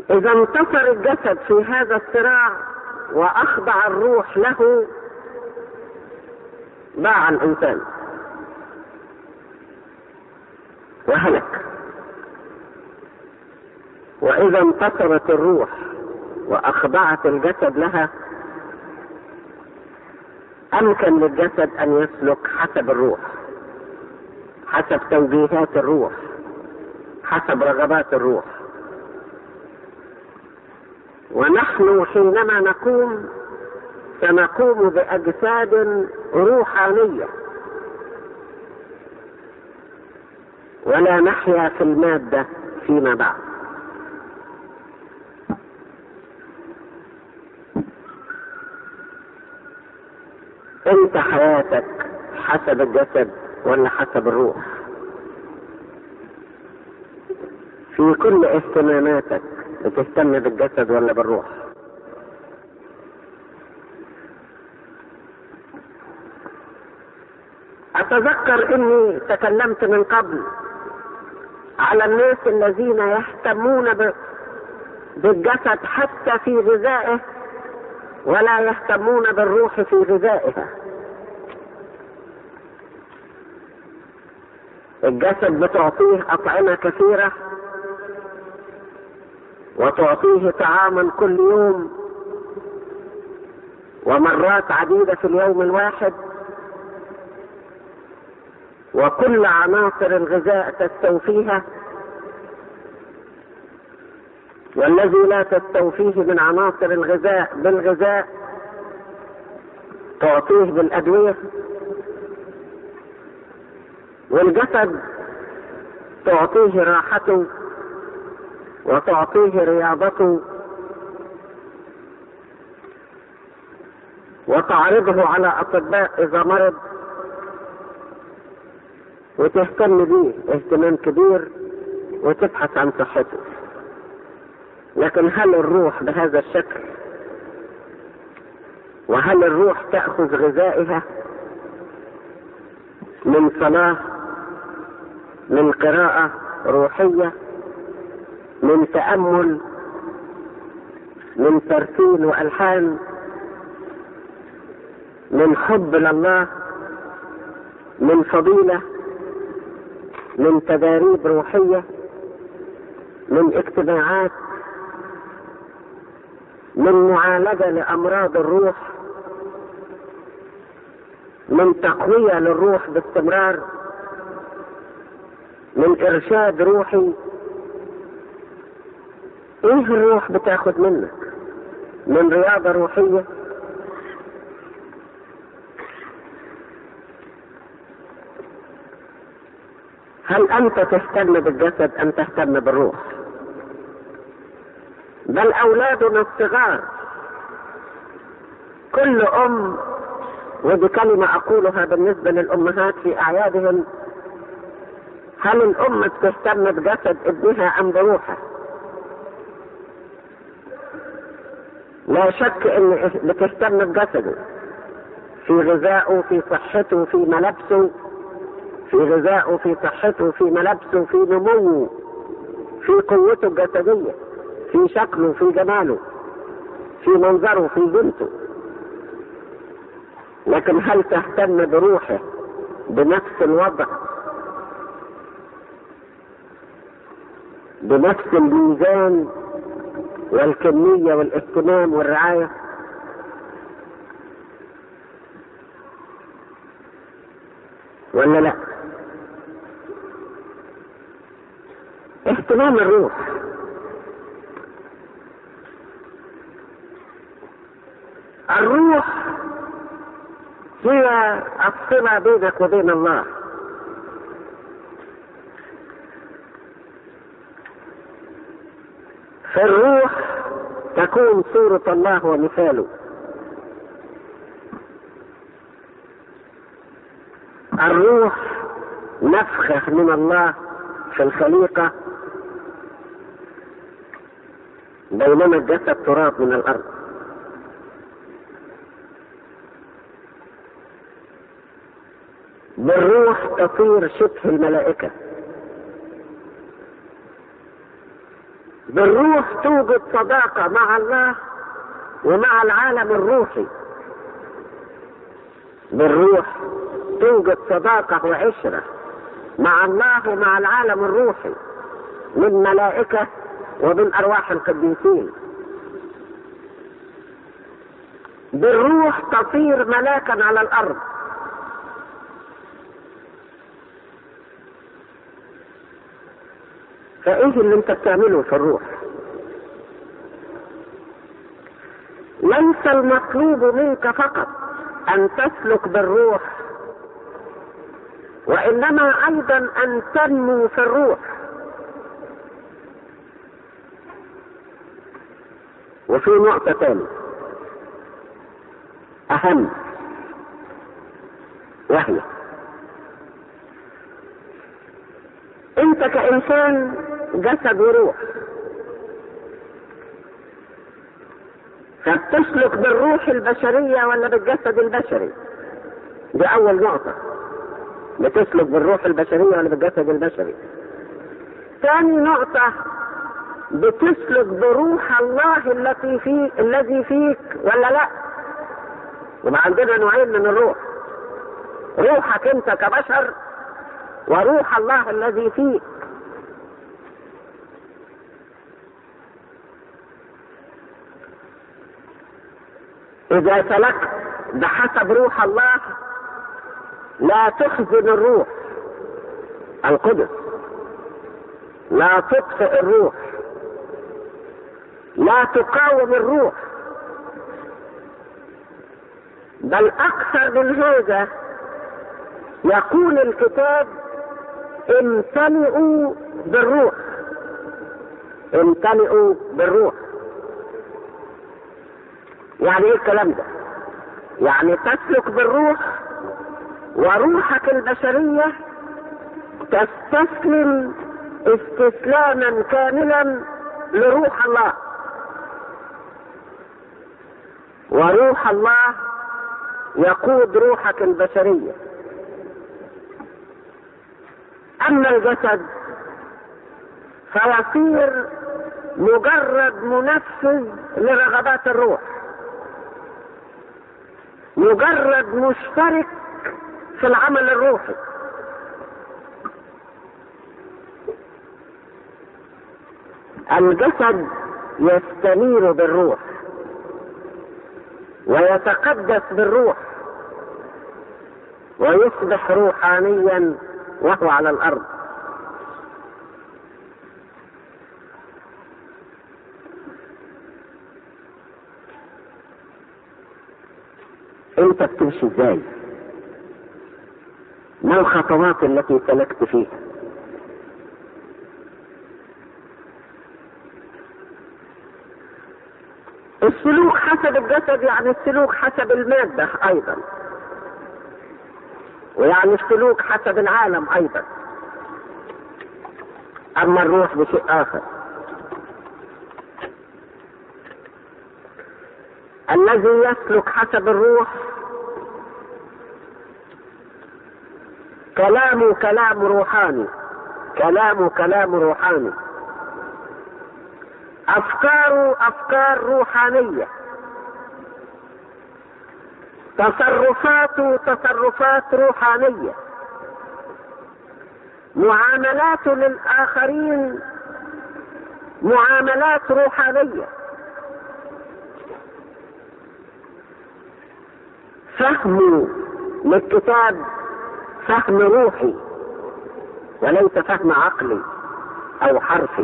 إذا انتصر الجسد في هذا الصراع وأخضع الروح له باع الإنسان وهلك وإذا انتصرت الروح وأخضعت الجسد لها أمكن للجسد أن يسلك حسب الروح حسب توجيهات الروح حسب رغبات الروح ونحن حينما نقوم سنقوم بأجساد روحانية ولا نحيا في المادة فيما بعد انت حياتك حسب الجسد ولا حسب الروح في كل اهتماماتك بتهتم بالجسد ولا بالروح اتذكر اني تكلمت من قبل على الناس الذين يهتمون ب- بالجسد حتى في غذائه ولا يهتمون بالروح في غذائها الجسد بتعطيه أطعمة كثيرة وتعطيه طعاما كل يوم ومرات عديدة في اليوم الواحد وكل عناصر الغذاء تستوفيها والذي لا تستوفيه من عناصر الغذاء بالغذاء تعطيه بالأدوية والجسد تعطيه راحته وتعطيه رياضته وتعرضه على أطباء إذا مرض وتهتم به اهتمام كبير وتبحث عن صحته لكن هل الروح بهذا الشكل وهل الروح تأخذ غذائها من صلاة من قراءة روحية من تأمل من ترتيل وألحان من حب لله من فضيلة من تداريب روحية من اجتماعات من معالجة لأمراض الروح من تقوية للروح باستمرار من إرشاد روحي إيه الروح بتاخد منك من رياضة روحية هل أنت تهتم بالجسد أم تهتم بالروح بل أولادنا الصغار كل أم ودي كلمة أقولها بالنسبة للأمهات في أعيادهم هل الأم بتهتم بجسد ابنها أم بروحه؟ لا شك إن بتهتم بجسده في غذائه في صحته في ملابسه في غذائه في صحته في ملابسه في نموه في قوته الجسدية في شكله في جماله في منظره في بنته لكن هل تهتم بروحه بنفس الوضع بنفس الميزان والكمية والاهتمام والرعاية ولا لا اهتمام الروح الروح هي الصلة بينك وبين الله في الروح تكون صورة الله ومثاله الروح نفخة من الله في الخليقة بينما الجسد تراب من الأرض بالروح تصير شبه الملائكة بالروح توجد صداقة مع الله ومع العالم الروحي بالروح توجد صداقة وعشرة مع الله ومع العالم الروحي من ملائكة ومن أرواح القديسين بالروح تصير ملاكا على الأرض فايه اللي انت بتعمله في الروح ليس المطلوب منك فقط ان تسلك بالروح وانما ايضا ان تنمو في الروح وفي نقطة تانية أهم وهي أنت كإنسان جسد وروح فبتسلك بالروح البشرية ولا بالجسد البشري دي أول نقطة بتسلك بالروح البشرية ولا بالجسد البشري ثاني نقطة بتسلك بروح الله التي في الذي فيك ولا لا يبقى عندنا نوعين من الروح روحك انت كبشر وروح الله الذي فيك إذا سلكت بحسب روح الله لا تخزن الروح القدس لا تطفئ الروح لا تقاوم الروح بل أكثر من هذا يقول الكتاب امتلئوا بالروح امتلئوا بالروح يعني ايه الكلام ده يعني تسلك بالروح وروحك البشرية تستسلم استسلاما كاملا لروح الله وروح الله يقود روحك البشرية أما الجسد فيصير مجرد منفذ لرغبات الروح مجرد مشترك في العمل الروحي الجسد يستنير بالروح ويتقدس بالروح ويصبح روحانيا وهو على الارض انت بتمشي ازاي ما الخطوات التي سلكت فيها السلوك حسب الجسد يعني السلوك حسب المادة ايضا ويعني السلوك حسب العالم ايضا اما الروح بشيء اخر الذي يسلك حسب الروح كلامه كلام روحاني كلامه كلام روحاني افكاره افكار روحانيه تصرفاته تصرفات روحانيه معاملاته للاخرين معاملات روحانيه فهمه للكتاب فهم روحي وليس فهم عقلي او حرفي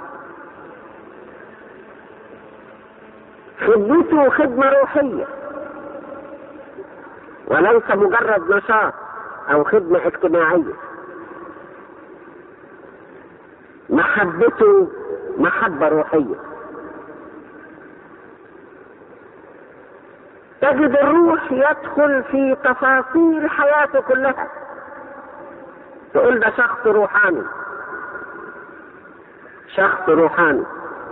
خدمته خدمة روحية وليس مجرد نشاط او خدمة اجتماعية محبته محبة روحية تجد الروح يدخل في تفاصيل حياته كلها تقول ده شخص روحاني شخص روحاني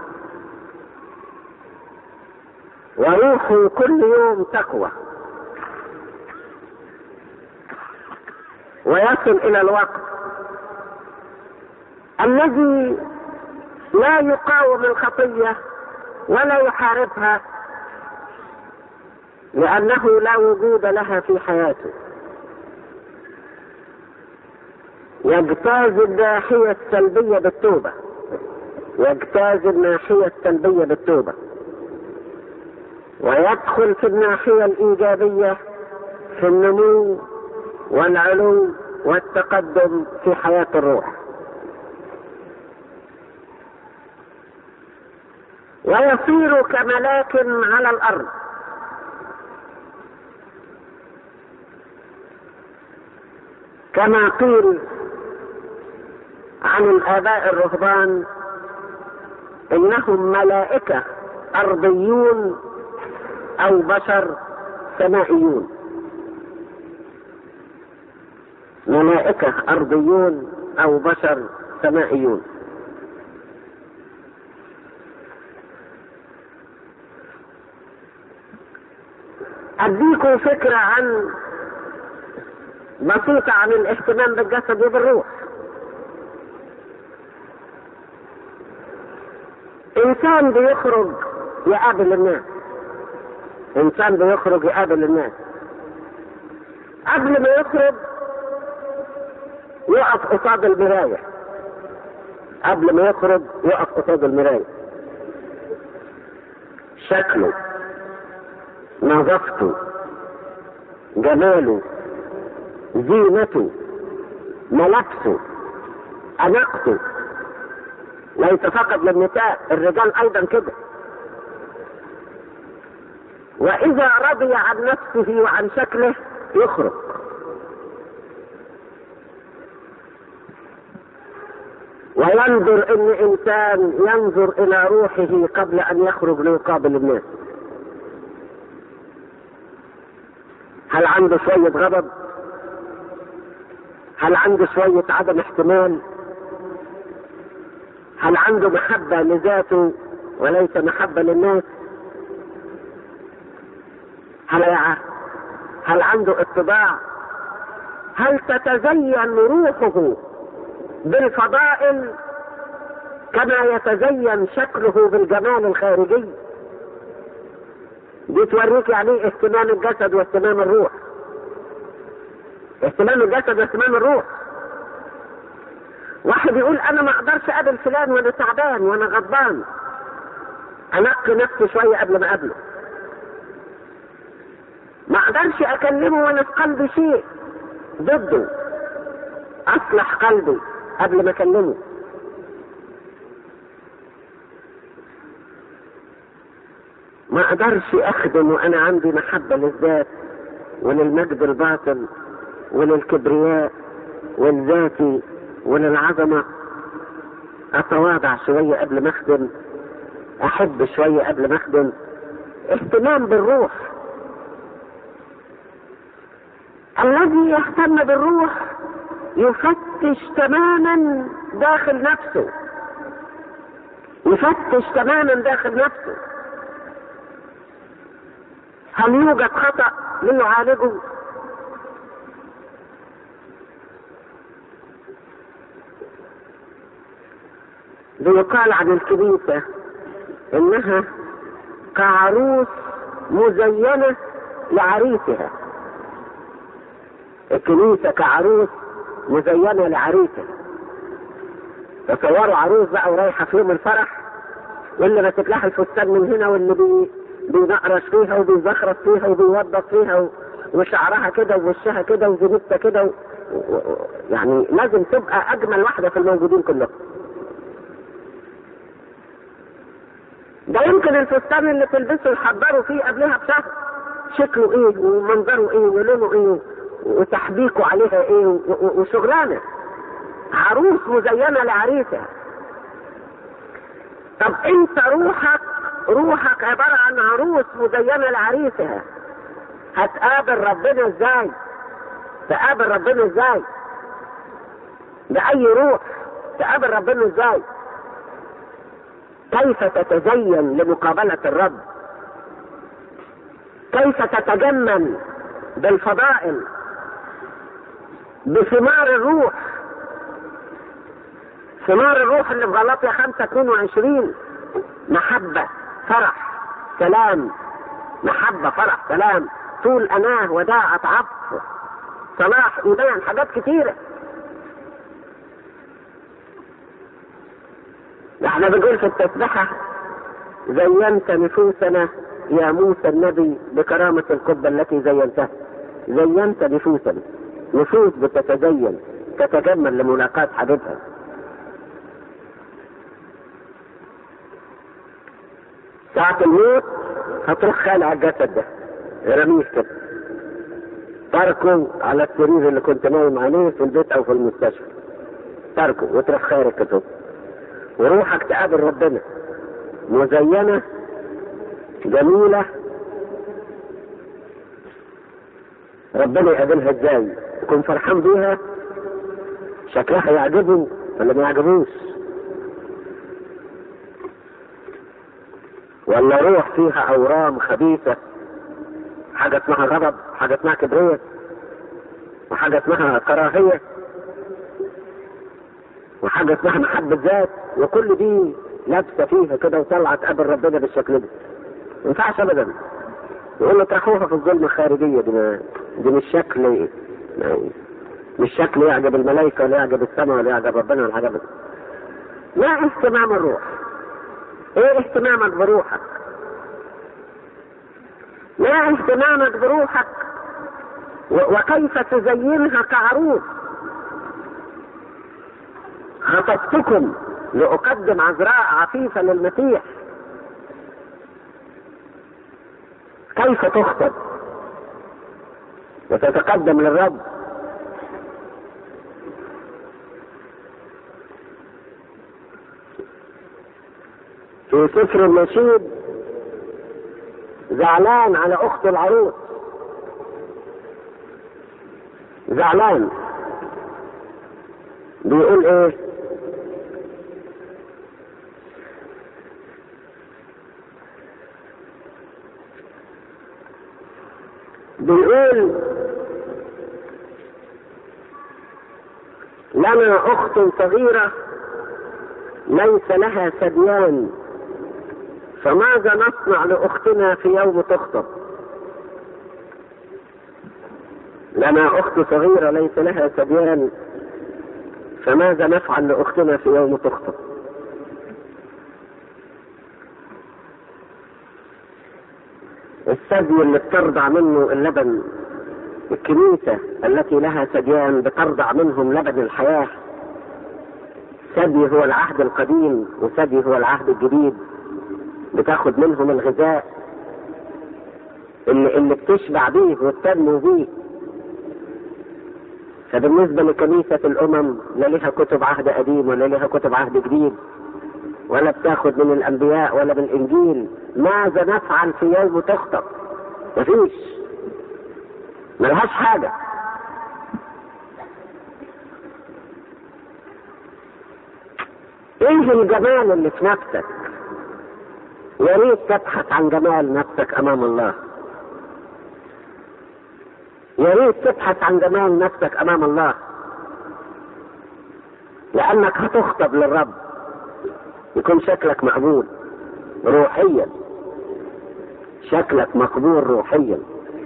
وروحه كل يوم تقوى ويصل الى الوقت الذي لا يقاوم الخطية ولا يحاربها لأنه لا وجود لها في حياته يجتاز الناحية السلبية بالتوبة يجتاز الناحية السلبية بالتوبة ويدخل في الناحية الإيجابية في النمو والعلو والتقدم في حياة الروح ويصير كملاك على الأرض كما قيل عن الآباء الرهبان إنهم ملائكة أرضيون أو بشر سمائيون ملائكة أرضيون أو بشر سمائيون أديكم فكرة عن بسيطة عن الاهتمام بالجسد وبالروح إنسان بيخرج يقابل الناس إنسان بيخرج يقابل الناس قبل ما يخرج يقف قصاد المراية قبل ما يخرج يقف قصاد المراية شكله نظافته جماله زينته ملابسه أناقته ليس فقط للنساء الرجال أيضا كده وإذا رضي عن نفسه وعن شكله يخرج وينظر ان انسان ينظر الى روحه قبل ان يخرج ليقابل الناس هل عنده شوية غضب هل عنده شوية عدم احتمال هل عنده محبة لذاته وليس محبة للناس هل هل عنده اتباع هل تتزين روحه بالفضائل كما يتزين شكله بالجمال الخارجي دي توريك يعني ايه اهتمام الجسد واهتمام الروح اهتمام الجسد واهتمام الروح واحد يقول انا ما اقدرش اقابل فلان وانا تعبان وانا غضبان انقي نفسي شويه قبل ما اقابله ما اقدرش اكلمه وانا في قلبي شيء ضده اصلح قلبي قبل ما اكلمه ما اقدرش اخدم وانا عندي محبه للذات وللمجد الباطل وللكبرياء والذاتي وللعظمه اتواضع شويه قبل ما اخدم احب شويه قبل ما اخدم اهتمام بالروح الذي يهتم بالروح يفتش تماما داخل نفسه يفتش تماما داخل نفسه هل يوجد خطأ ليعالجه بيقال عن الكنيسة انها كعروس مزينة لعريسها الكنيسة كعروس مزينة لعريسها تصوروا عروس بقى ورايحة في يوم الفرح واللي ماسك لها الفستان من هنا واللي بي بينقرش فيها وبيزخرف فيها وبيوضب فيها و... وشعرها كده ووشها كده وزنتها كده و... و... يعني لازم تبقى اجمل واحده في الموجودين كلهم ده يمكن الفستان اللي تلبسه يحضروا فيه قبلها بشهر شكله ايه ومنظره ايه ولونه ايه وتحبيكه عليها ايه وشغلانه عروس مزينه لعريسها طب انت روحك روحك عبارة عن عروس مزينة لعريسها هتقابل ربنا ازاي تقابل ربنا ازاي بأي روح تقابل ربنا ازاي كيف تتزين لمقابلة الرب كيف تتجمل بالفضائل بثمار الروح ثمار الروح اللي في غلطية 5 22 محبة فرح سلام محبة فرح سلام طول أناه وداعة عطف صلاح إيمان حاجات كتيرة احنا بنقول في التسبحة زينت نفوسنا يا موسى النبي بكرامة القبة التي زينتها زينت نفوسنا نفوس بتتزين تتجمل لملاقاة حبيبها ساعة الموت هتروح خالع الجسد ده رميه كده تركه على السرير اللي كنت نايم عليه في البيت او في المستشفى تركه وتروح خارج كتب وروحك تقابل ربنا مزينة جميلة ربنا يقابلها ازاي يكون فرحان بيها شكلها يعجبه ولا ما يعجبوش ولا روح فيها اورام خبيثة حاجة اسمها غضب حاجة اسمها كبرية وحاجة اسمها كراهية وحاجة اسمها محبة ذات وكل دي لابسة فيها كده وطلعت تقابل ربنا بالشكل ده ما ينفعش ابدا يقول له طرحوها في الظلمة الخارجية دي ما دي مش شكل مش شكل يعجب الملائكة ولا يعجب السماء ولا يعجب ربنا ولا حاجة ما اهتمام الروح ايه اهتمامك بروحك ما اهتمامك بروحك وكيف تزينها كعروس خطبتكم لأقدم عذراء عفيفة للمسيح كيف تخطب وتتقدم للرب في سفر النشيد زعلان على اخت العروس زعلان بيقول ايه بيقول لنا اخت صغيره ليس لها ثديان فماذا نصنع لاختنا في يوم تخطب لنا اخت صغيره ليس لها ثديان فماذا نفعل لاختنا في يوم تخطب الثدي اللي بترضع منه اللبن الكنيسة التي لها ثديان بترضع منهم لبن الحياة ثدي هو العهد القديم وثدي هو العهد الجديد بتاخد منهم الغذاء اللي, اللي بتشبع بيه وتنمو بيه فبالنسبة لكنيسة الأمم لا لها كتب عهد قديم ولا لها كتب عهد جديد ولا بتاخد من الأنبياء ولا من الإنجيل ماذا نفعل في يوم تخطب مفيش ملهاش حاجة ايه الجمال اللي في نفسك يا ريت تبحث عن جمال نفسك امام الله يا ريت تبحث عن جمال نفسك امام الله لانك هتخطب للرب يكون شكلك مقبول روحيا شكلك مقبول روحيا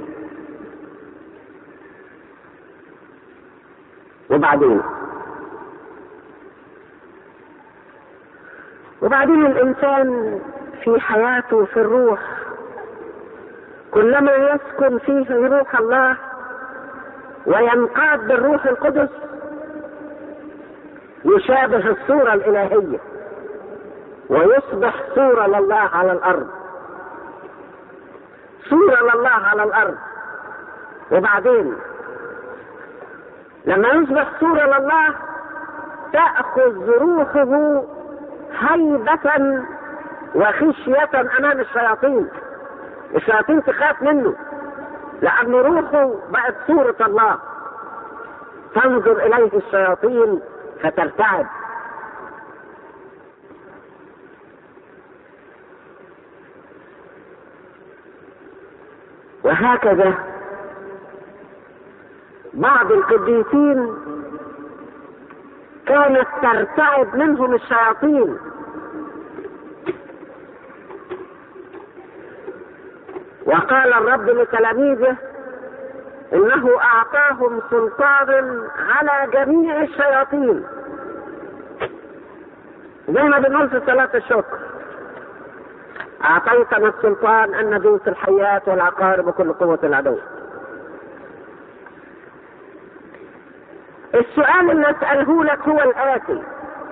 وبعدين وبعدين الانسان في حياته في الروح كلما يسكن فيه روح الله وينقاد بالروح القدس يشابه الصورة الإلهية ويصبح صورة لله على الأرض صورة لله على الأرض وبعدين لما يصبح صورة لله تأخذ روحه هيبة وخشية أمام الشياطين الشياطين تخاف منه لأن روحه بقت صورة الله تنظر إليه الشياطين فترتعب وهكذا بعض القديسين كانت ترتعب منهم الشياطين وقال الرب لتلاميذه انه اعطاهم سلطان على جميع الشياطين زي ما بنقول في صلاة الشكر اعطيتنا السلطان ان ندوس الحيات والعقارب وكل قوة العدو السؤال اللي اسأله لك هو الآتي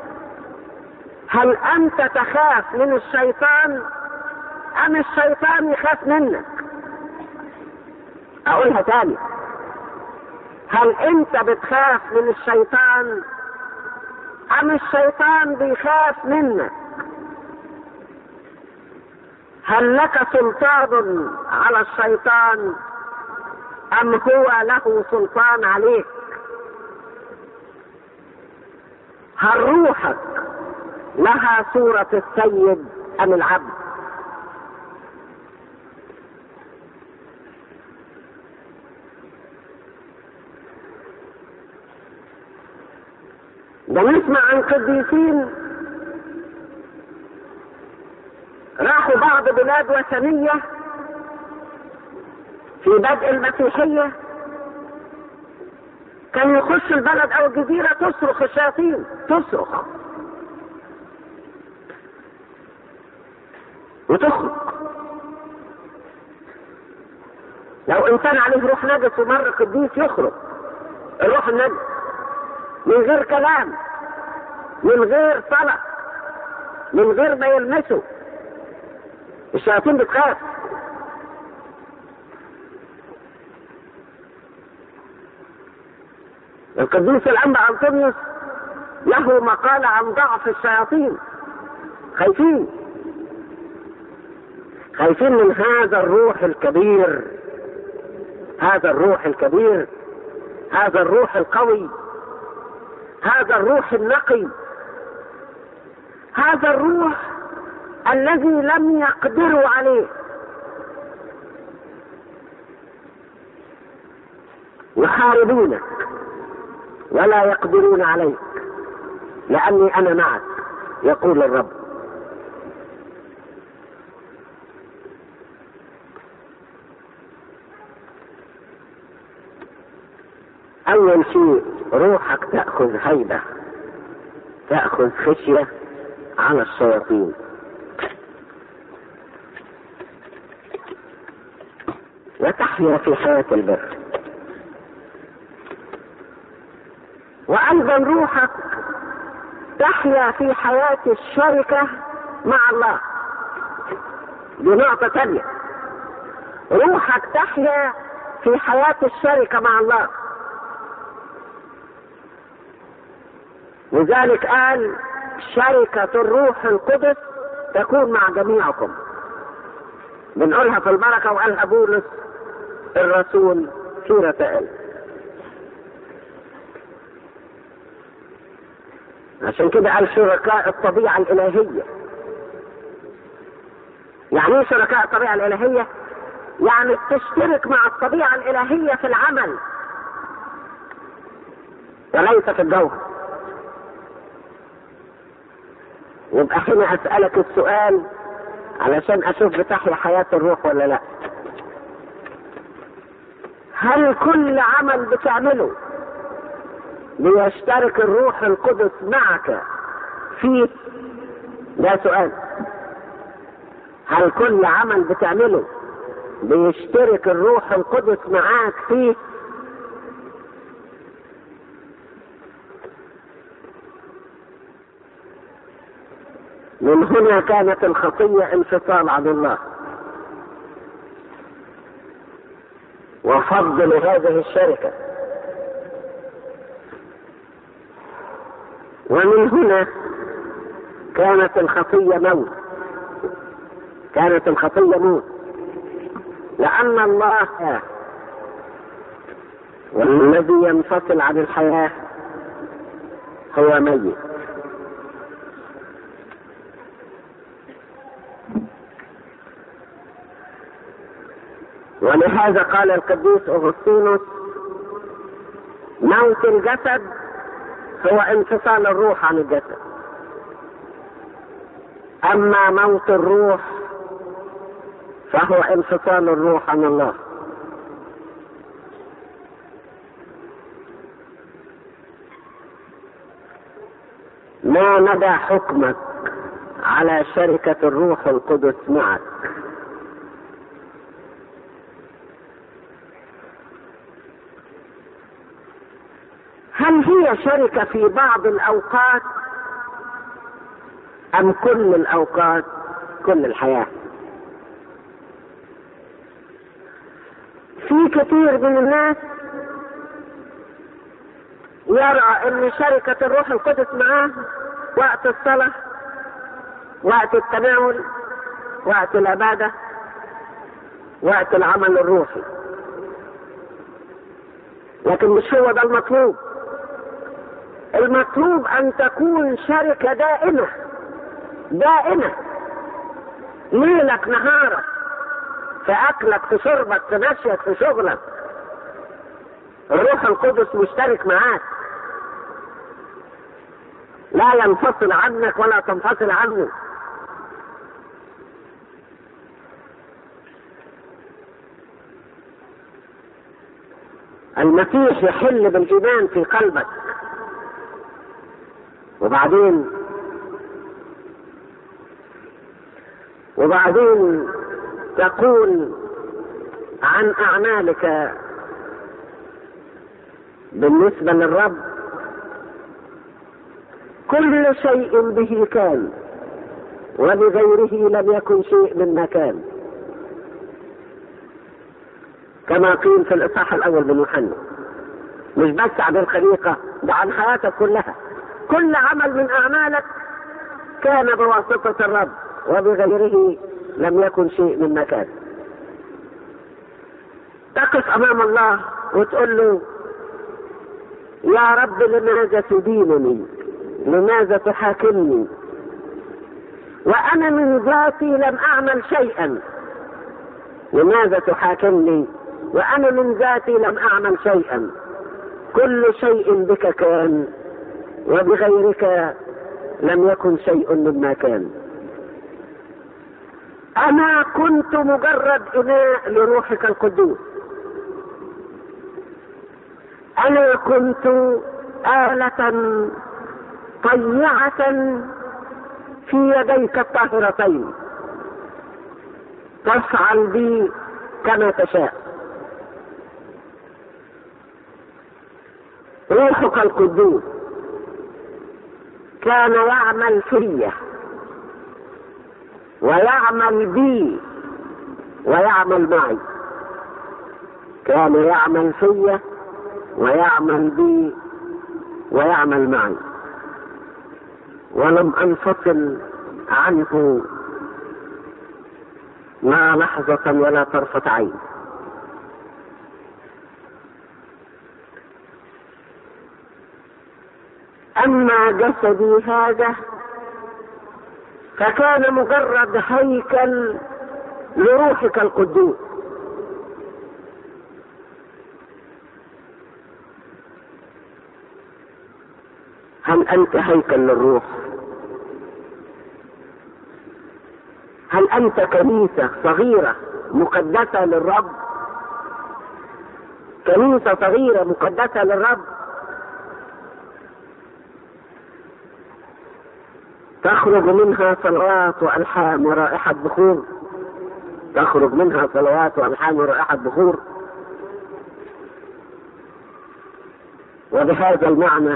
هل أنت تخاف من الشيطان أم الشيطان يخاف منك أقولها تاني هل أنت بتخاف من الشيطان أم الشيطان بيخاف منك هل لك سلطان على الشيطان أم هو له سلطان عليك هل روحك لها صورة السيد أم العبد ده نسمع عن قديسين راحوا بعض بلاد وثنية في بدء المسيحية كان يخش البلد او الجزيرة تصرخ الشياطين تصرخ وتخرج لو انسان عليه روح نجس ومر قديس يخرج الروح النجس من غير كلام من غير صلاة من غير ما يلمسه الشياطين بتخاف القديس الأنبا أنطونيوس له مقالة عن ضعف الشياطين خايفين خايفين من هذا الروح الكبير هذا الروح الكبير هذا الروح القوي هذا الروح النقي هذا الروح الذي لم يقدروا عليه يحاربونك ولا يقدرون عليك لاني انا معك يقول الرب اول شيء روحك تاخذ هيبه تاخذ خشيه على الشياطين وتحيا في حياه البر وايضا روحك تحيا في حياة الشركة مع الله دي نقطة تانية روحك تحيا في حياة الشركة مع الله لذلك قال شركة الروح القدس تكون مع جميعكم بنقولها في البركة وقالها بولس الرسول في رسائل عشان كده قال شركاء الطبيعة الإلهية يعني ايه شركاء الطبيعة الإلهية؟ يعني تشترك مع الطبيعة الإلهية في العمل وليس في الجوهر يبقى هنا أسألك السؤال علشان أشوف بتحيا حياة الروح ولا لا هل كل عمل بتعمله ليشترك الروح القدس معك فيه ده سؤال هل كل عمل بتعمله بيشترك الروح القدس معاك فيه من هنا كانت الخطية انفصال عن الله وفضل هذه الشركه ومن هنا كانت الخطية موت كانت الخطية موت لأن الله والذي ينفصل عن الحياة هو ميت ولهذا قال القديس أغسطينوس موت الجسد هو انفصال الروح عن الجسد اما موت الروح فهو انفصال الروح عن الله ما مدى حكمك على شركة الروح القدس معك هل هي شركة في بعض الأوقات أم كل الأوقات كل الحياة في كثير من الناس يرى ان شركة الروح القدس معاه وقت الصلاة وقت التناول وقت العبادة وقت العمل الروحي لكن مش هو ده المطلوب المطلوب ان تكون شركة دائمة دائمة ليلك نهارك في اكلك في شربك في مشيك في شغلك الروح القدس مشترك معاك لا ينفصل عنك ولا تنفصل عنه المسيح يحل بالايمان في قلبك وبعدين وبعدين تقول عن اعمالك بالنسبه للرب كل شيء به كان وبغيره لم يكن شيء مما كان كما قيل في الاصحاح الاول من يوحنا مش بس عن الخليقه ده عن حياتك كلها كل عمل من اعمالك كان بواسطه الرب وبغيره لم يكن شيء مما كان تقف امام الله وتقول له يا رب لماذا تدينني لماذا تحاكمني وانا من ذاتي لم اعمل شيئا لماذا تحاكمني وانا من ذاتي لم اعمل شيئا كل شيء بك كان وبغيرك لم يكن شيء مما كان انا كنت مجرد اناء لروحك القدوس انا كنت آلة طيعة في يديك الطاهرتين تفعل بي كما تشاء روحك القدوس كان يعمل فيا ويعمل بي ويعمل معي كان يعمل فيا ويعمل بي ويعمل معي ولم انفصل عنه لا لحظة ولا طرفة عين أما جسدي هذا فكان مجرد هيكل لروحك القدوس هل أنت هيكل للروح هل أنت كنيسة صغيرة مقدسة للرب كنيسة صغيرة مقدسة للرب تخرج منها صلوات والحان ورائحه بخور تخرج منها صلوات والحان ورائحه بخور وبهذا المعنى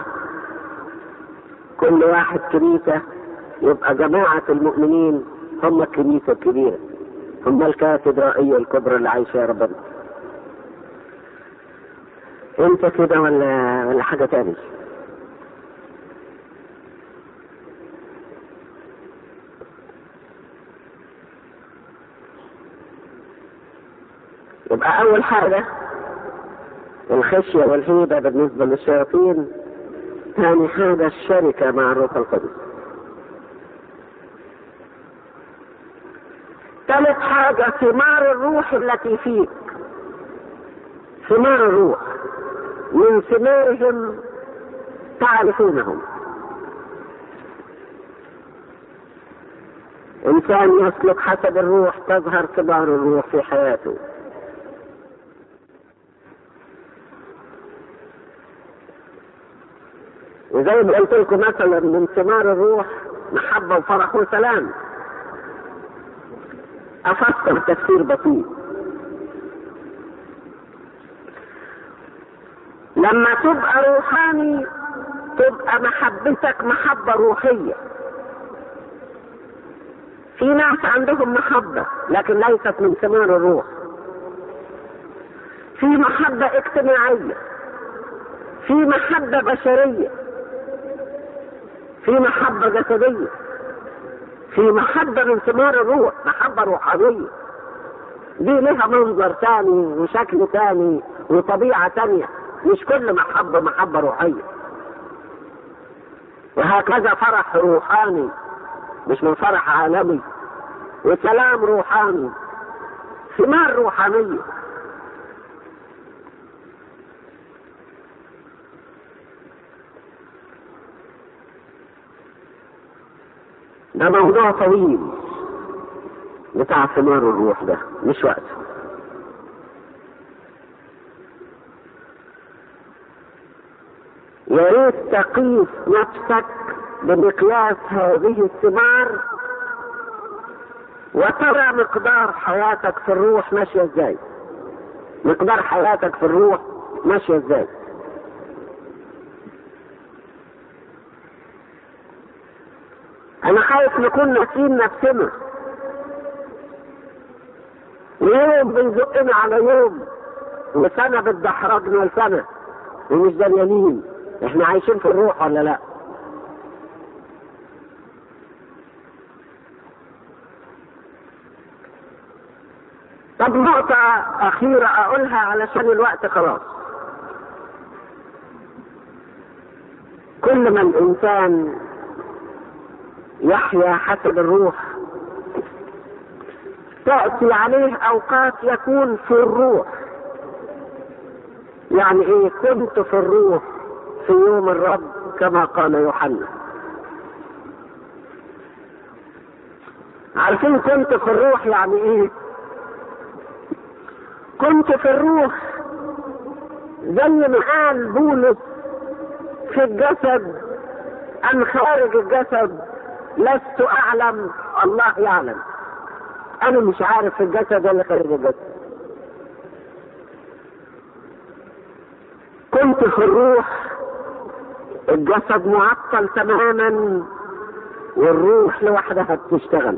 كل واحد كنيسة يبقى جماعة المؤمنين هم الكنيسة الكبيرة هم الكاتدرائية الكبرى اللي عايشة يا ربنا انت كده ولا ولا حاجة تاني يبقى أول حاجة الخشية والهيبة بالنسبة للشياطين ثاني حاجة الشركة مع الروح القدس ثالث حاجة ثمار الروح التي فيك ثمار الروح من ثمارهم تعرفونهم إنسان يسلك حسب الروح تظهر كبار الروح في حياته وزي ما قلت لكم مثلا من ثمار الروح محبة وفرح وسلام أفسر تفسير بسيط لما تبقى روحاني تبقى محبتك محبة روحية في ناس عندهم محبة لكن ليست من ثمار الروح في محبة اجتماعية في محبة بشرية في محبة جسدية في محبة من ثمار الروح محبة روحانية دي لها منظر ثاني وشكل ثاني وطبيعة ثانية مش كل محبة محبة روحية وهكذا فرح روحاني مش من فرح عالمي وسلام روحاني ثمار روحانية ده موضوع طويل بتاع ثمار الروح ده مش وقته يا ريت تقيس نفسك بمقياس هذه الثمار وترى مقدار حياتك في الروح ماشية ازاي مقدار حياتك في الروح ماشية ازاي انا خايف نكون ناسين نفسنا ويوم بيزقنا على يوم وسنة بتدحرجنا لسنة ومش دريانين احنا عايشين في الروح ولا لا طب نقطة أخيرة أقولها علشان الوقت خلاص كل ما الإنسان يحيا حسب الروح تأتي عليه أوقات يكون في الروح يعني إيه كنت في الروح في يوم الرب كما قال يوحنا عارفين كنت في الروح يعني ايه كنت في الروح زي ما قال بولس في الجسد ام خارج الجسد لست اعلم الله يعلم انا مش عارف في الجسد ولا خارج الجسد كنت في الروح الجسد معطل تماما والروح لوحدها بتشتغل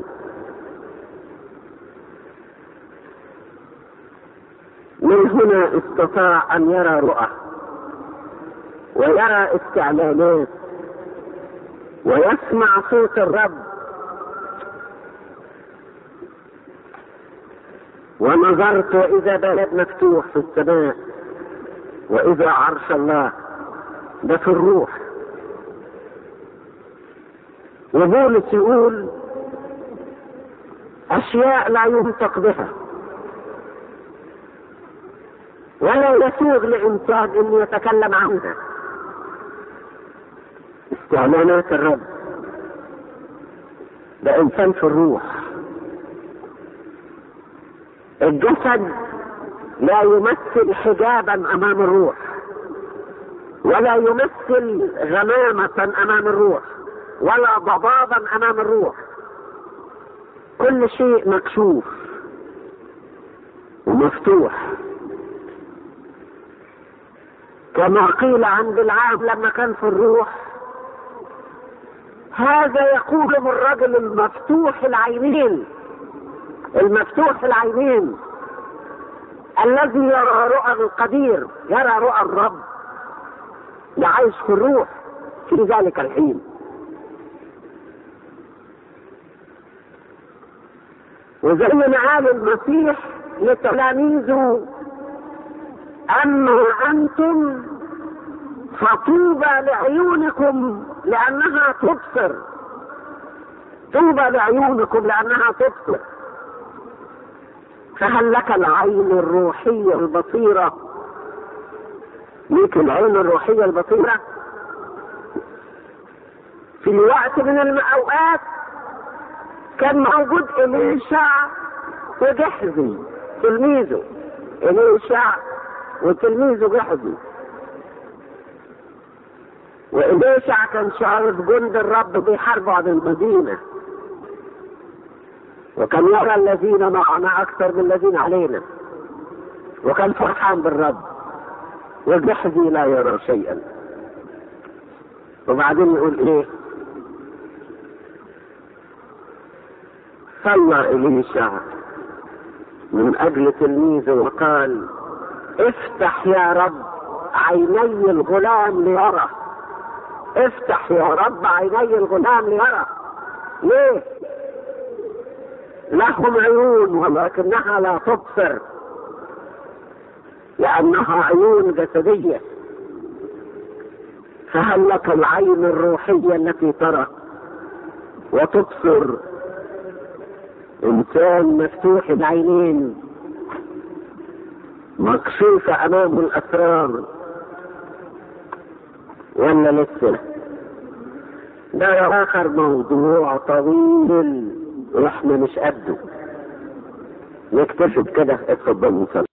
من هنا استطاع ان يرى رؤى ويرى استعلانات ويسمع صوت الرب ونظرت واذا بلد مفتوح في السماء واذا عرش الله ده في الروح وبولس يقول اشياء لا ينطق بها ولا يسوغ لانسان ان يتكلم عنها استعلانات الرب ده انسان في الروح الجسد لا يمثل حجابا امام الروح ولا يمثل غمامة امام الروح ولا ضبابا امام الروح كل شيء مكشوف ومفتوح كما قيل عن بالعام لما كان في الروح هذا يقول الرجل المفتوح العينين المفتوح العينين الذي يرى رؤى القدير يرى رؤى الرب يعيش في الروح في ذلك الحين وزي ما قال المسيح لتلاميذه اما انتم فطوبى لعيونكم لانها تبصر طوبى لعيونكم لانها تبصر فهل لك العين الروحية البصيرة ليك العين الروحية البصيرة في وقت من الأوقات كان موجود إليشع وجحزي تلميذه إليشع وتلميذه جحزي وإليشع كان شايف جند الرب بيحاربوا عن المدينة وكان يرى الذين معنا أكثر من الذين علينا وكان فرحان بالرب وجحزي لا يرى شيئا وبعدين يقول ايه صلى إليشع من أجل تلميذه وقال افتح يا رب عيني الغلام ليرى افتح يا رب عيني الغلام ليرى ليه لهم عيون ولكنها لا تبصر لأنها عيون جسدية فهل لك العين الروحية التي ترى وتبصر إنسان مفتوح العينين مكشوفة أمامه الأسرار ولا لسه ده آخر موضوع طويل واحنا مش قده نكتشف كده اتفضل نصلي